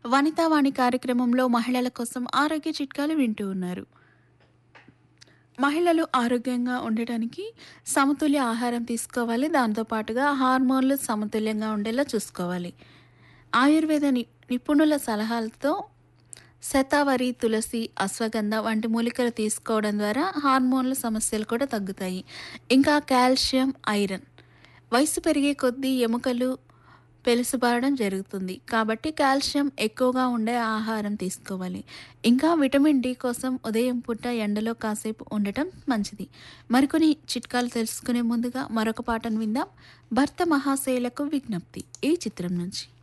వనితావాణి కార్యక్రమంలో మహిళల కోసం ఆరోగ్య చిట్కాలు వింటూ ఉన్నారు మహిళలు ఆరోగ్యంగా ఉండటానికి సమతుల్య ఆహారం తీసుకోవాలి దాంతోపాటుగా హార్మోన్లు సమతుల్యంగా ఉండేలా చూసుకోవాలి ఆయుర్వేద ని నిపుణుల సలహాలతో శతావరి తులసి అశ్వగంధ వంటి మూలికలు తీసుకోవడం ద్వారా హార్మోన్ల సమస్యలు కూడా తగ్గుతాయి ఇంకా కాల్షియం ఐరన్ వయసు పెరిగే కొద్దీ ఎముకలు పెలుసుబారడం జరుగుతుంది కాబట్టి కాల్షియం ఎక్కువగా ఉండే ఆహారం తీసుకోవాలి ఇంకా విటమిన్ డి కోసం ఉదయం పూట ఎండలో కాసేపు ఉండటం మంచిది మరికొన్ని చిట్కాలు తెలుసుకునే ముందుగా మరొక పాటను విందాం భర్త మహాశైలకు విజ్ఞప్తి ఈ చిత్రం నుంచి